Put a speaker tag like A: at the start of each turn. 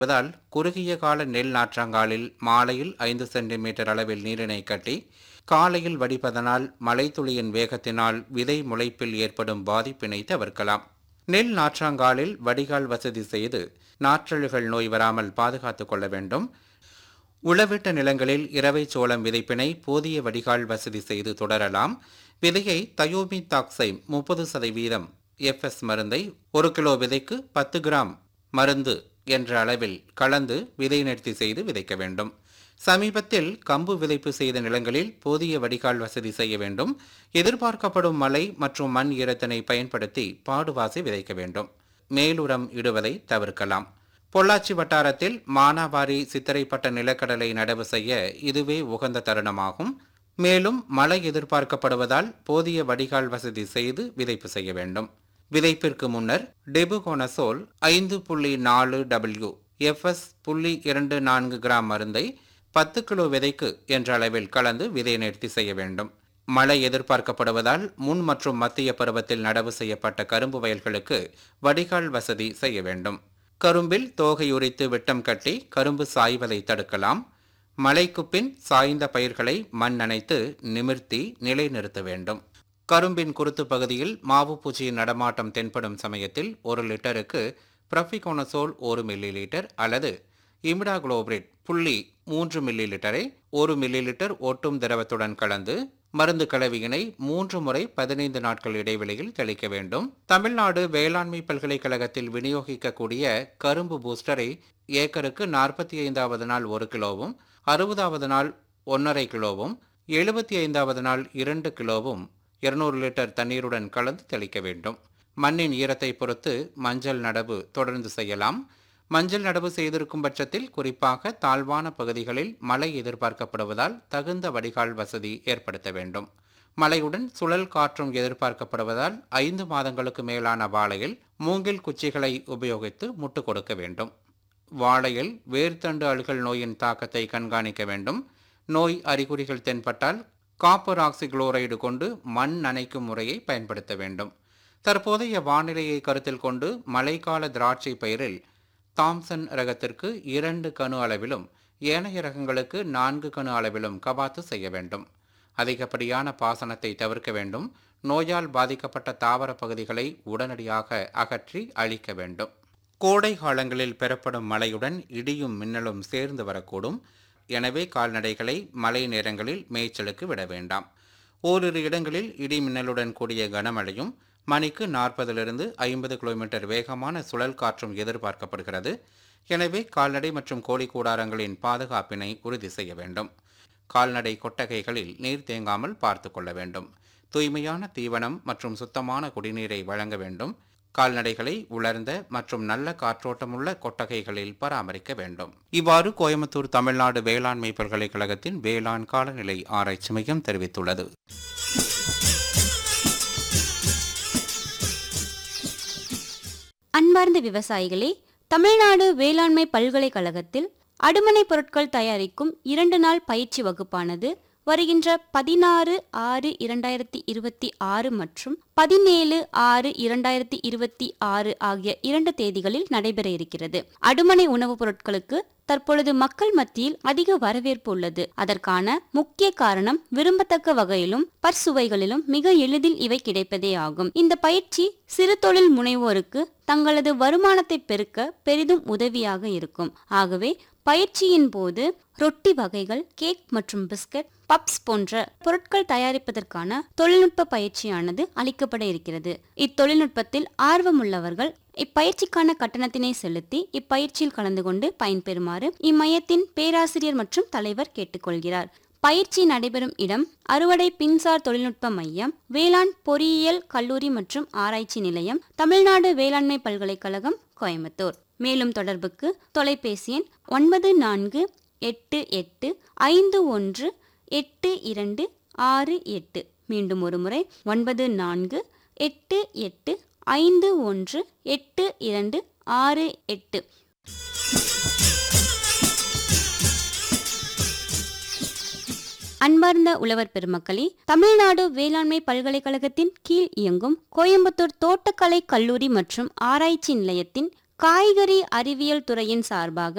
A: என்பதால் குறுகிய கால நெல் நாற்றங்காலில் மாலையில் ஐந்து சென்டிமீட்டர் அளவில் நீரினை கட்டி காலையில் வடிப்பதனால் மழைத்துளியின் வேகத்தினால் விதை முளைப்பில் ஏற்படும் பாதிப்பினை தவிர்க்கலாம் நெல் நாற்றாங்காலில் வடிகால் வசதி செய்து நாற்றழுகள் நோய் வராமல் பாதுகாத்துக் கொள்ள வேண்டும் உளவிட்ட நிலங்களில் இரவை சோளம் விதைப்பினை போதிய வடிகால் வசதி செய்து தொடரலாம் விதையை தயோமி தாக்சை முப்பது சதவீதம் எஃப்எஸ் மருந்தை ஒரு கிலோ விதைக்கு பத்து கிராம் மருந்து என்ற அளவில் கலந்து விதை நிறுத்தி செய்து விதைக்க வேண்டும் சமீபத்தில் கம்பு விதைப்பு செய்த நிலங்களில் போதிய வடிகால் வசதி செய்ய வேண்டும் எதிர்பார்க்கப்படும் மழை மற்றும் மண் ஈரத்தினை பயன்படுத்தி பாடுவாசி விதைக்க வேண்டும் மேலுரம் இடுவதை தவிர்க்கலாம் பொள்ளாச்சி வட்டாரத்தில் மானாவாரி சித்திரைப்பட்ட நிலக்கடலை நடவு செய்ய இதுவே உகந்த தருணமாகும் மேலும் மழை எதிர்பார்க்கப்படுவதால் போதிய வடிகால் வசதி செய்து விதைப்பு செய்ய வேண்டும் விதைப்பிற்கு முன்னர் டெபுகோனசோல் ஐந்து புள்ளி நாலு டபிள்யூ எஃப்எஸ் புள்ளி இரண்டு நான்கு கிராம் மருந்தை பத்து கிலோ விதைக்கு என்ற அளவில் கலந்து விதை நிறுத்தி செய்ய வேண்டும் மழை எதிர்பார்க்கப்படுவதால் முன் மற்றும் மத்திய பருவத்தில் நடவு செய்யப்பட்ட கரும்பு வயல்களுக்கு வடிகால் வசதி செய்ய வேண்டும் கரும்பில் தோகை உரித்து விட்டம் கட்டி கரும்பு சாய்வதை தடுக்கலாம் மழைக்கு பின் சாய்ந்த பயிர்களை மண் நனைத்து நிமிர்த்தி நிலைநிறுத்த வேண்டும் கரும்பின் குருத்து பகுதியில் மாவு பூச்சியின் நடமாட்டம் தென்படும் சமயத்தில் ஒரு லிட்டருக்கு ப்ரஃபிகோனசோல் ஒரு மில்லி லிட்டர் அல்லது இமிடாகுளோபிரேட் புள்ளி மூன்று மில்லி லிட்டரை ஒரு மில்லி லிட்டர் ஒட்டும் திரவத்துடன் கலந்து மருந்து கலவையினை மூன்று முறை பதினைந்து நாட்கள் இடைவெளியில் தெளிக்க வேண்டும் தமிழ்நாடு வேளாண்மை பல்கலைக்கழகத்தில் விநியோகிக்கக்கூடிய கரும்பு பூஸ்டரை ஏக்கருக்கு நாற்பத்தி ஐந்தாவது நாள் ஒரு கிலோவும் அறுபதாவது நாள் ஒன்றரை கிலோவும் எழுபத்தி ஐந்தாவது நாள் இரண்டு கிலோவும் இருநூறு லிட்டர் தண்ணீருடன் கலந்து தெளிக்க வேண்டும் மண்ணின் ஈரத்தை பொறுத்து மஞ்சள் நடவு தொடர்ந்து செய்யலாம் மஞ்சள் நடவு செய்திருக்கும் பட்சத்தில் குறிப்பாக தாழ்வான பகுதிகளில் மழை எதிர்பார்க்கப்படுவதால் தகுந்த வடிகால் வசதி ஏற்படுத்த வேண்டும் மழையுடன் சுழல் காற்றும் எதிர்பார்க்கப்படுவதால் ஐந்து மாதங்களுக்கு மேலான வாழையில் மூங்கில் குச்சிகளை உபயோகித்து முட்டு கொடுக்க வேண்டும் வாழையில் வேர்த்தண்டு அழுகல் நோயின் தாக்கத்தை கண்காணிக்க வேண்டும் நோய் அறிகுறிகள் தென்பட்டால் காப்பர் ஆக்சிகுளோரைடு கொண்டு மண் நனைக்கும் முறையை பயன்படுத்த வேண்டும் தற்போதைய வானிலையை கருத்தில் கொண்டு மழைக்கால திராட்சை பயிரில் தாம்சன் ரகத்திற்கு இரண்டு கணு அளவிலும் ஏனைய ரகங்களுக்கு நான்கு கணு அளவிலும் கபாத்து செய்ய வேண்டும் அதிகப்படியான பாசனத்தை தவிர்க்க வேண்டும் நோயால் பாதிக்கப்பட்ட தாவர பகுதிகளை உடனடியாக அகற்றி அழிக்க வேண்டும் கோடை காலங்களில் பெறப்படும் மழையுடன் இடியும் மின்னலும் சேர்ந்து வரக்கூடும் எனவே கால்நடைகளை மழை நேரங்களில் மேய்ச்சலுக்கு விட வேண்டாம் ஓரிரு இடங்களில் இடி மின்னலுடன் கூடிய கனமழையும் மணிக்கு நாற்பதிலிருந்து ஐம்பது கிலோமீட்டர் வேகமான சுழல் காற்றும் எதிர்பார்க்கப்படுகிறது எனவே கால்நடை மற்றும் கோழி கூடாரங்களின் பாதுகாப்பினை உறுதி செய்ய வேண்டும் கால்நடை கொட்டகைகளில் நீர் தேங்காமல் பார்த்து கொள்ள வேண்டும் தூய்மையான தீவனம் மற்றும் சுத்தமான குடிநீரை வழங்க வேண்டும் கால்நடைகளை உலர்ந்த மற்றும் நல்ல காற்றோட்டமுள்ள கொட்டகைகளில் பராமரிக்க வேண்டும் இவ்வாறு கோயம்புத்தூர் தமிழ்நாடு வேளாண்மை பல்கலைக்கழகத்தின் வேளாண் காலநிலை ஆராய்ச்சி மையம் தெரிவித்துள்ளது
B: அன்பார்ந்த விவசாயிகளே தமிழ்நாடு வேளாண்மை பல்கலைக்கழகத்தில் அடுமனை பொருட்கள் தயாரிக்கும் இரண்டு நாள் பயிற்சி வகுப்பானது வருகின்ற பதினாறு ஆறு இரண்டாயிரத்தி இருபத்தி ஆறு மற்றும் பதினேழு ஆறு இரண்டாயிரத்தி இருபத்தி ஆறு ஆகிய இரண்டு தேதிகளில் நடைபெற இருக்கிறது அடுமனை உணவுப் பொருட்களுக்கு தற்பொழுது மக்கள் மத்தியில் அதிக வரவேற்பு உள்ளது அதற்கான முக்கிய காரணம் விரும்பத்தக்க வகையிலும் பற்சுவைகளிலும் மிக எளிதில் இவை கிடைப்பதே ஆகும் இந்த பயிற்சி சிறு தொழில் முனைவோருக்கு தங்களது வருமானத்தை பெருக்க பெரிதும் உதவியாக இருக்கும் ஆகவே பயிற்சியின் போது ரொட்டி வகைகள் கேக் மற்றும் பிஸ்கட் பப்ஸ் போன்ற பொருட்கள் தயாரிப்பதற்கான தொழில்நுட்ப பயிற்சியானது அளிக்கப்பட இருக்கிறது இத்தொழில்நுட்பத்தில் ஆர்வமுள்ளவர்கள் இப்பயிற்சிக்கான கட்டணத்தினை செலுத்தி இப்பயிற்சியில் கலந்து கொண்டு பயன்பெறுமாறு இம்மையத்தின் பேராசிரியர் மற்றும் தலைவர் கேட்டுக்கொள்கிறார் பயிற்சி நடைபெறும் இடம் அறுவடை பின்சார் தொழில்நுட்ப மையம் வேளாண் பொறியியல் கல்லூரி மற்றும் ஆராய்ச்சி நிலையம் தமிழ்நாடு வேளாண்மை பல்கலைக்கழகம் கோயம்புத்தூர் மேலும் தொடர்புக்கு தொலைபேசி எண் ஒன்பது நான்கு எட்டு எட்டு ஐந்து ஒன்று எட்டு இரண்டு ஆறு எட்டு மீண்டும் ஒரு முறை ஒன்பது நான்கு எட்டு எட்டு ஐந்து ஒன்று எட்டு இரண்டு ஆறு எட்டு அன்பார்ந்த உழவர் பெருமக்களே தமிழ்நாடு வேளாண்மை பல்கலைக்கழகத்தின் கீழ் இயங்கும் கோயம்புத்தூர் தோட்டக்கலை கல்லூரி மற்றும் ஆராய்ச்சி நிலையத்தின் காய்கறி அறிவியல் துறையின் சார்பாக